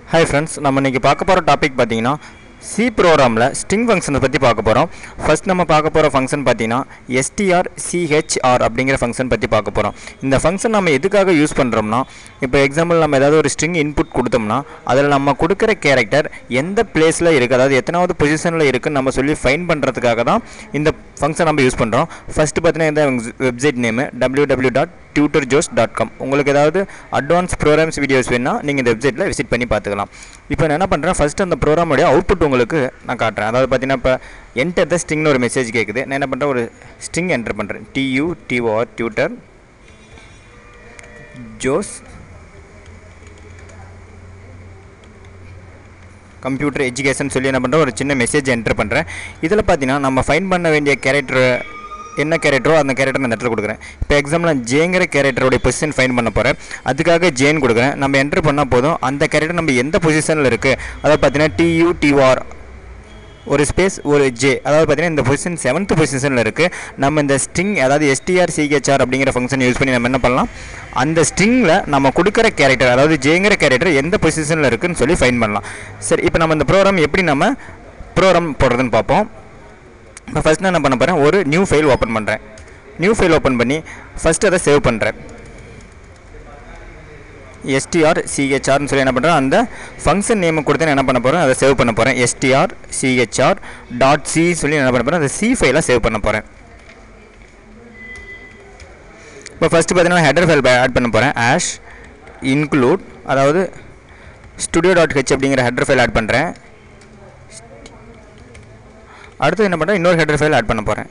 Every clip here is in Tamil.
ஹாய் ஃப்ரெண்ட்ஸ் நம்ம இன்றைக்கி பார்க்க போகிற டாபிக் பார்த்தீங்கன்னா சி ப்ரோக்ராமில் ஸ்ட்ரிங் ஃபங்க்ஷனை பற்றி பார்க்க போகிறோம் ஃபர்ஸ்ட் நம்ம பார்க்க போகிற ஃபங்க்ஷன் பார்த்தீங்கன்னா எஸ்டிஆர் சிஹெச்ஆர் அப்படிங்கிற ஃபங்க்ஷன் பற்றி பார்க்க போகிறோம் இந்த ஃபங்க்ஷன் நம்ம எதுக்காக யூஸ் பண்ணுறோம்னா இப்போ எக்ஸாம்பிள் நம்ம ஏதாவது ஒரு ஸ்ட்ரிங் இன்புட் கொடுத்தோம்னா அதில் நம்ம கொடுக்குற கேரக்டர் எந்த பிளேஸில் இருக்குது அதாவது எத்தனாவது பொசிஷனில் இருக்குன்னு நம்ம சொல்லி ஃபைன் பண்ணுறதுக்காக தான் இந்த ஃபங்க்ஷன் நம்ம யூஸ் பண்ணுறோம் ஃபஸ்ட்டு பார்த்தீங்கன்னா இந்த website name W W dot tutor Jose dot com உங்களுக்கு ஏதாவது அட்வான்ஸ் ப்ரோக்ராம்ஸ் வீடியோஸ் வேணால் நீங்கள் இந்த வெப்சைட்டில் விசிட் பண்ணி பார்த்துக்கலாம் இப்போ நான் என்ன பண்ணுறேன் ஃபஸ்ட் அந்த ப்ரோக்ராமுடைய அவுட்புட் உங்களுக்கு நான் காட்டுறேன் அதாவது பார்த்தீங்கன்னா இப்போ என்டர் த ஸ்ட்ரிங்னு ஒரு மெசேஜ் கேட்குது நான் என்ன பண்ணுறேன் ஒரு ஸ்ட்ரிங் என்டர் பண்ணுறேன் tu T O R tutor Jose computer education சொல்லி என்ன பண்ணுறேன் ஒரு சின்ன மெசேஜ் என்டர் பண்ணுறேன் இதில் பார்த்தீங்கன்னா நம்ம ஃபைன் பண்ண வேண்டிய கேரக்டர் என்ன கேரக்டரோ அந்த கேரக்டர் நான் இந்த இடத்துல கொடுக்குறேன் இப்போ எக்ஸாம்பிள் நான் ஜேங்கிற கேரக்டரோடைய பொசிஷன் ஃபைன் பண்ண போகிறேன் அதுக்காக ஜேன் கொடுக்குறேன் நம்ம என்டர் பண்ணால் போதும் அந்த கேரக்டர் நம்ம எந்த பொசிஷனில் இருக்குது அதாவது பார்த்தீங்கன்னா டியூ டிஆர் ஒரு ஸ்பேஸ் ஒரு ஜே அதாவது பார்த்தீங்கன்னா இந்த பொசிஷன் செவன்த் பொசிஷனில் இருக்குது நம்ம இந்த ஸ்ட்ரிங் அதாவது எஸ்டிஆர் சிஹெச்ஆர் அப்படிங்கிற ஃபங்க்ஷன் யூஸ் பண்ணி நம்ம என்ன பண்ணலாம் அந்த ஸ்ட்ரிங்கில் நம்ம கொடுக்குற கேரக்டர் அதாவது ஜேங்கிற கேரக்டர் எந்த பொசிஷனில் இருக்குன்னு சொல்லி ஃபைன் பண்ணலாம் சரி இப்போ நம்ம இந்த ப்ரோக்ராம் எப்படி நம்ம ப்ரோக்ராம் போடுறதுன்னு பார்ப்போம் இப்போ ஃபஸ்ட் நான் என்ன பண்ண போகிறேன் ஒரு நியூ ஃபைல் ஓப்பன் பண்ணுறேன் நியூ ஃபைல் ஓப்பன் பண்ணி ஃபஸ்ட்டு அதை சேவ் பண்ணுறேன் எஸ்டிஆர் சிஹெச்ஆர்னு சொல்லி என்ன பண்ணுறேன் அந்த ஃபங்க்ஷன் நேம் கொடுத்து நான் என்ன பண்ண போகிறேன் அதை சேவ் பண்ண போகிறேன் எஸ்டிஆர் சிஹெச்ஆர் டாட் சி சொல்லி என்ன பண்ண போகிறேன் அந்த சி ஃபைலாக சேவ் பண்ண போகிறேன் இப்போ ஃபஸ்ட்டு பார்த்தீங்கன்னா ஹெடர் ஃபைல் ஆட் பண்ண போகிறேன் ஆஷ் இன்க்ளூட் அதாவது ஸ்டுடியோ டாட் ஹெச் அப்படிங்கிற ஹெடர் ஃபைல் ஆட் பண்ணுறேன் அடுத்து என்ன பண்ணுறேன் இன்னொரு ஹெடர் ஃபைல் ஆட் பண்ண போகிறேன்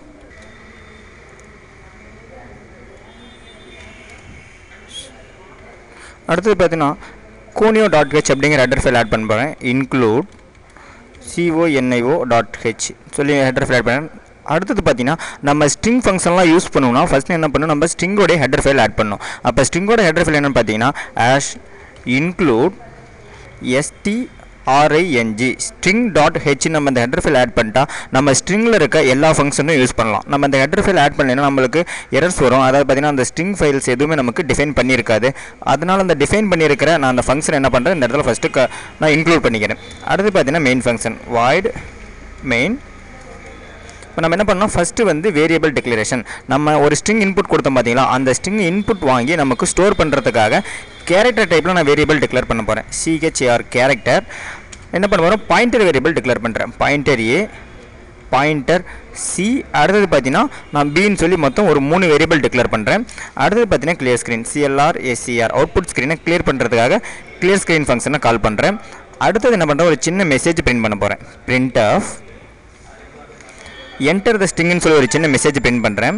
அடுத்தது பார்த்தீங்கன்னா கோனியோ டாட் ஹெச் அப்படிங்கிற ஹெடர் ஃபைல் ஆட் பண்ண போகிறேன் இன்க்ளூட் சிஓஎன்ஐஓ டாட் ஹெச் சொல்லி ஹெடர் ஃபைல் ஆட் பண்ணேன் அடுத்தது பார்த்தீங்கன்னா நம்ம ஸ்ட்ரிங் ஃபங்க்ஷன்லாம் யூஸ் பண்ணுவோம்னா ஃபஸ்ட்டு என்ன பண்ணணும் நம்ம ஸ்ட்ரிங்கோடைய ஹெடர் ஃபைல் ஆட் பண்ணணும் அப்போ ஸ்ட்ரிங்கோட ஹெடர் ஃபைல் என்னென்னு பார்த்தீங்கன்னா hash include ST RING string dot H நம்ம இந்த ஹெடர் ஃபைல் ஆட் பண்ணிட்டா நம்ம ஸ்ட்ரிங்கில் இருக்க எல்லா ஃபங்க்ஷனும் யூஸ் பண்ணலாம் நம்ம இந்த ஹெடர் ஃபைல் ஆட் பண்ணலைன்னா நம்மளுக்கு எரர்ஸ் வரும் அதாவது பார்த்தீங்கன்னா அந்த ஸ்ட்ரிங் ஃபைல்ஸ் எதுவுமே நமக்கு டிஃபைன் பண்ணியிருக்காது அதனால் அந்த டிஃபைன் பண்ணியிருக்கிற நான் அந்த ஃபங்க்ஷன் என்ன பண்ணுறேன் இந்த இடத்துல ஃபஸ்ட்டு க நான் இன்க்ளூட் பண்ணிக்கிறேன் அடுத்து பார்த்தீங்கன்னா மெயின் ஃபங்க்ஷன் வாய்டு மெயின் இப்போ நம்ம என்ன பண்ணோம் ஃபஸ்ட்டு வந்து வேரியபிள் டிக்ளரேஷன் நம்ம ஒரு ஸ்ட்ரிங் இன்புட் கொடுத்தோம் பார்த்தீங்களா அந்த ஸ்ட்ரிங் இன்புட் வாங்கி நமக்கு ஸ்டோர் பண்ணுறதுக்காக கேரக்டர் டைப்பில் நான் வேரியபிள் டிக்ளேர் பண்ண போகிறேன் சிஹெச்ஏஆர் கேரக்டர் என்ன பண்ண போகிறோம் பாயிண்டர் வேரியபிள் டிக்ளேர் பண்ணுறேன் பாயிண்டர் ஏ பாயிண்டர் சி அடுத்தது பார்த்தீங்கன்னா நான் பின்னு சொல்லி மொத்தம் ஒரு மூணு வேரியபிள் டிக்ளேர் பண்ணுறேன் அடுத்தது பார்த்தீங்கன்னா clear screen CLR SCR output ஸ்க்ரீனை கிளியர் பண்ணுறதுக்காக கிளியர் ஸ்க்ரீன் ஃபங்க்ஷனை கால் பண்ணுறேன் அடுத்தது என்ன பண்ணுறேன் ஒரு சின்ன மெசேஜ் பிரிண்ட் பண்ண போகிறேன் பிரிண்ட் ஆஃப் என்டர் த ஸ்ட்ரிங்னு சொல்லி ஒரு சின்ன மெசேஜ் பிரிண்ட் பண்ணுறேன்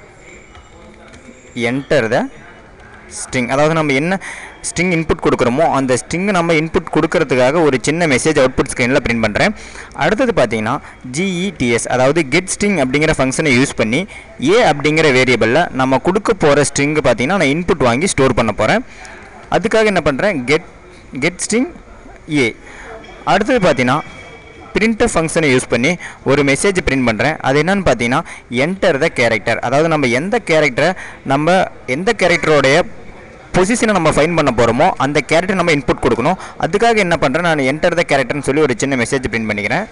என்டர் த ஸ்ட்ரிங் அதாவது நம்ம என்ன ஸ்ட்ரிங் இன்புட் கொடுக்குறோமோ அந்த ஸ்ட்ரிங் நம்ம இன்புட் கொடுக்கறதுக்காக ஒரு சின்ன மெசேஜ் அவுட்புட் ஸ்க்ரீனில் பிரிண்ட் பண்ணுறேன் அடுத்தது பார்த்தீங்கன்னா ஜிஇடிஎஸ் அதாவது கெட் ஸ்ட்ரிங் அப்படிங்கிற ஃபங்க்ஷனை யூஸ் பண்ணி ஏ அப்படிங்கிற வேரியபிளில் நம்ம கொடுக்க போகிற ஸ்ட்ரிங் பார்த்தீங்கன்னா நான் இன்புட் வாங்கி ஸ்டோர் பண்ண போகிறேன் அதுக்காக என்ன பண்ணுறேன் கெட் கெட் ஸ்ட்ரிங் ஏ அடுத்தது பார்த்தீங்கன்னா பிரிண்டர் ஃபங்க்ஷனை யூஸ் பண்ணி ஒரு மெசேஜ் பிரிண்ட் பண்ணுறேன் அது என்னன்னு பார்த்தீங்கன்னா என்டர் த கேரக்டர் அதாவது நம்ம எந்த கேரக்டரை நம்ம எந்த கேரக்டரோடைய பொசிஷனை நம்ம ஃபைன் பண்ண போகிறோமோ அந்த கேரக்டர் நம்ம இன்புட் கொடுக்கணும் அதுக்காக என்ன பண்ணுறேன் நான் என்டர் த கேரக்டர்னு சொல்லி ஒரு சின்ன மெசேஜ் பிரிண்ட் பண்ணிக்கிறேன்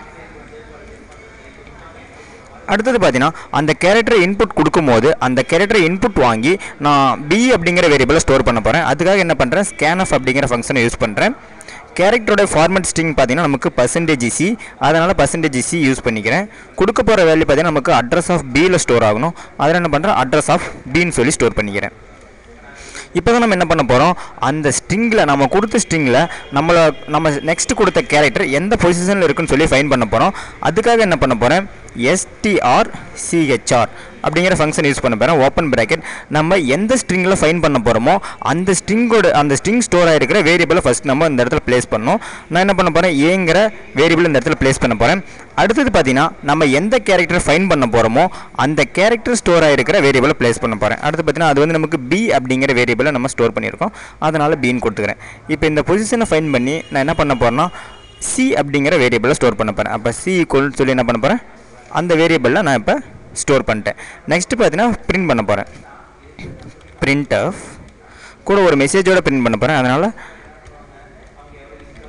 அடுத்தது பார்த்தீங்கன்னா அந்த கேரக்டரை இன்புட் கொடுக்கும்போது அந்த கேரக்டரை இன்புட் வாங்கி நான் பி அப்படிங்கிற வேரியபிளை ஸ்டோர் பண்ண போகிறேன் அதுக்காக என்ன பண்ணுறேன் ஸ்கேன் ஆஃப் அப்படிங்கிற ஃபங்க்ஷனை யூஸ் பண்ணுறேன் கேரக்டரோட ஃபார்மேட் ஸ்ட்ரிங் பார்த்தீங்கன்னா நமக்கு பர்சன்டேஜ் சி அதனால் பர்சன்டேஜ் சி யூஸ் பண்ணிக்கிறேன் கொடுக்க போகிற வேல்யூ பார்த்தீங்கன்னா நமக்கு அட்ரஸ் ஆஃப் பியில் ஸ்டோர் ஆகணும் அதில் என்ன பண்ணுறேன் அட்ரஸ் ஆஃப் பின்னு சொல்லி ஸ்டோர் பண்ணிக்கிறேன் இப்போ தான் நம்ம என்ன பண்ண போகிறோம் அந்த ஸ்ட்ரிங்கில் நம்ம கொடுத்த ஸ்ட்ரிங்கில் நம்மளை நம்ம நெக்ஸ்ட் கொடுத்த கேரக்டர் எந்த பொசிஷனில் இருக்குன்னு சொல்லி ஃபைன் பண்ண போகிறோம் அதுக்காக என்ன பண்ண போகிறேன் எஸ்டிஆர் சிஹெச்ஆர் அப்படிங்கிற ஃபங்க்ஷன் யூஸ் பண்ண போகிறேன் ஓப்பன் ப்ராக்கெட் நம்ம எந்த ஸ்ட்ரிங்கில் ஃபைன் பண்ண போகிறோமோ அந்த ஸ்ட்ரிங்கோட அந்த ஸ்ட்ரிங் ஸ்டோர் ஆகிருக்கிற வேரியபிளை ஃபஸ்ட் நம்ம இந்த இடத்துல ப்ளேஸ் பண்ணணும் நான் என்ன பண்ண போகிறேன் ஏங்கிற வேரியபிள் இந்த இடத்துல ப்ளேஸ் பண்ண போகிறேன் அடுத்தது பார்த்தீங்கன்னா நம்ம எந்த கேரக்டர் ஃபைன் பண்ண போகிறோமோ அந்த கேரக்டர் ஸ்டோர் ஆகிருக்கிற வேரியபிளை ப்ளேஸ் பண்ண போகிறேன் அடுத்து பார்த்தீங்கன்னா அது வந்து நமக்கு பி அப்படிங்கிற வேரியபிளை நம்ம ஸ்டோர் பண்ணியிருக்கோம் அதனால் பின்னு கொடுத்துக்கிறேன் இப்போ இந்த பொசிஷனை ஃபைன் பண்ணி நான் என்ன பண்ண போகிறேன்னா சி அப்படிங்கிற வேரியபிளை ஸ்டோர் பண்ண போகிறேன் அப்போ சி ஈக்குவல் சொல்லி என்ன பண்ண போகிறேன் அந்த வேரியபிளில் நான் இப்போ ஸ்டோர் பண்ணிட்டேன் நெக்ஸ்ட்டு பார்த்தீங்கன்னா பிரிண்ட் பண்ண போகிறேன் பிரிண்ட் ஆஃப் கூட ஒரு மெசேஜோட பிரிண்ட் பண்ண போகிறேன் அதனால்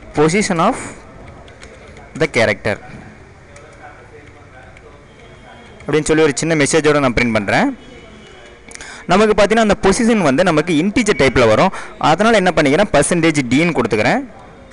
பொசிஷன் ஆஃப் த கேரக்டர் அப்படின்னு சொல்லி ஒரு சின்ன மெசேஜோட நான் பிரிண்ட் பண்ணுறேன் நமக்கு பார்த்தீங்கன்னா அந்த பொசிஷன் வந்து நமக்கு இன்டீஜர் டைப்பில் வரும் அதனால் என்ன பண்ணிக்கிறேன் பர்சன்டேஜ் டின்னு கொடுத்துக்கிறேன்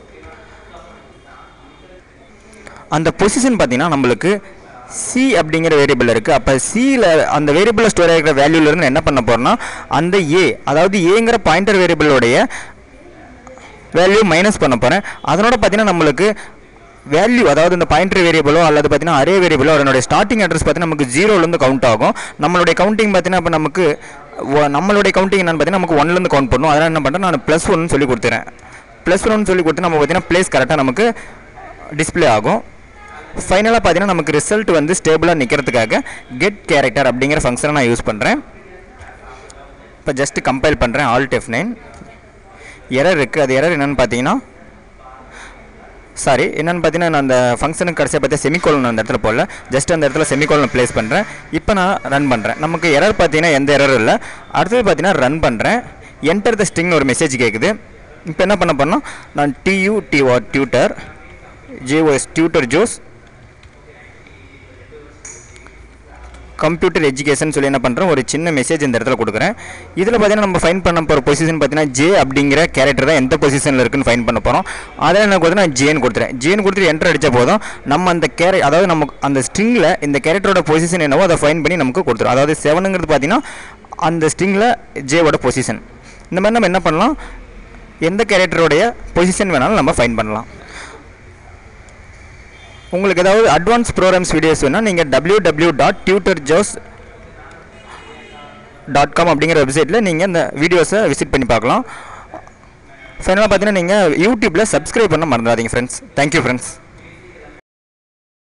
அந்த பொசிஷன் பார்த்தீங்கன்னா நம்மளுக்கு சி அப்படிங்கிற வேரியபிள் இருக்குது அப்போ சியில் அந்த வேரியபிளில் ஸ்டோர் ஆகிற வேல்யூலேருந்து என்ன பண்ண போகிறோம்னா அந்த ஏ அதாவது ஏங்கிற பாயிண்டர் வேரியபிளோடைய வேல்யூ மைனஸ் பண்ண போகிறேன் அதனோட பார்த்தீங்கன்னா நம்மளுக்கு வேல்யூ அதாவது இந்த பாயிண்டர் வேரியபிளோ அல்லது பார்த்தீங்கன்னா அரே வேரியபிளோ அதனுடைய ஸ்டார்டிங் அட்ரஸ் பார்த்தீங்கன்னா நமக்கு ஜீரோலேருந்து கவுண்ட் ஆகும் நம்மளுடைய கவுண்டிங் பார்த்தீங்கன்னா இப்போ நமக்கு ஒ- நம்மளுடைய கவுண்டிங் என்னன்னு பார்த்தீங்கன்னா நமக்கு ஒன்லேருந்து கவுண்ட் பண்ணணும் அதனால் என்ன பண்ணுறேன் நான் ப்ளஸ் ஒன்னு சொல்லி கொடுத்துறேன் ப்ளஸ் ஒன்னு சொல்லி கொடுத்து நம்ம பார்த்தீங்கன்னா ப்ளேஸ் கரெக்டாக நமக்கு டிஸ்ப்ளே ஆகும் ஃபைனலாக பார்த்தீங்கன்னா நமக்கு ரிசல்ட் வந்து ஸ்டேபிளாக நிற்கிறதுக்காக கெட் கேரக்டர் அப்படிங்கிற ஃபங்க்ஷனை நான் யூஸ் பண்ணுறேன் இப்போ ஜஸ்ட் கம்பைல் பண்ணுறேன் ஆல்ட் எஃப் நைன் எரர் இருக்குது அது எரர் என்னென்னு பார்த்தீங்கன்னா சாரி என்னென்னு பார்த்தீங்கன்னா நான் அந்த ஃபங்க்ஷனுக்கு கடைசியாக பார்த்தா செமிகோலன் அந்த இடத்துல போடல ஜஸ்ட் அந்த இடத்துல செமிகோலன் ப்ளேஸ் பண்ணுறேன் இப்போ நான் ரன் பண்ணுறேன் நமக்கு எரர் பார்த்தீங்கன்னா எந்த எரரும் இல்லை அடுத்தது பார்த்தீங்கன்னா ரன் பண்ணுறேன் என்டர் த ஸ்ட்ரிங்னு ஒரு மெசேஜ் கேட்குது இப்போ என்ன பண்ண போறேன்னா நான் டியூ டிஆர் tutor JOS tutor Jose computer education சொல்லி என்ன பண்ணுறேன் ஒரு சின்ன மெசேஜ் இந்த இடத்துல கொடுக்குறேன் இதில் பார்த்தீங்கன்னா நம்ம ஃபைன் பண்ண போகிற பொசிஷன் பார்த்தீங்கன்னா ஜே அப்படிங்கிற கேரக்டர் தான் எந்த பொசிஷனில் இருக்குன்னு ஃபைன் பண்ண போகிறோம் அதில் என்ன கொடுத்து நான் ஜேன்னு கொடுத்துறேன் ஜேன்னு கொடுத்துட்டு என்டர் அடித்த போதும் நம்ம அந்த கேர அதாவது நம்ம அந்த ஸ்ட்ரிங்கில் இந்த கேரக்டரோட பொசிஷன் என்னவோ அதை ஃபைன் பண்ணி நமக்கு கொடுத்துரும் அதாவது செவனுங்கிறது பார்த்தீங்கன்னா அந்த ஸ்ட்ரிங்கில் ஜேவோட பொசிஷன் இந்த மாதிரி நம்ம என்ன பண்ணலாம் எந்த கேரக்டருடைய பொசிஷன் வேணாலும் நம்ம ஃபைன் பண்ணலாம் உங்களுக்கு ஏதாவது அட்வான்ஸ் ப்ரோக்ராம்ஸ் வீடியோஸ் வேணால் நீங்கள் W W dot tutor Jose dot com அப்படிங்கிற வெப்சைட்டில் நீங்கள் இந்த வீடியோஸை விசிட் பண்ணி பார்க்கலாம் ஃபைனலாக பார்த்தீங்கன்னா நீங்கள் யூடியூப்பில் சப்ஸ்கிரைப் பண்ண மறந்துடாதீங்க ஃப்ரெண்ட்ஸ் தேங்க்யூ ஃப்ரெண்ட்ஸ்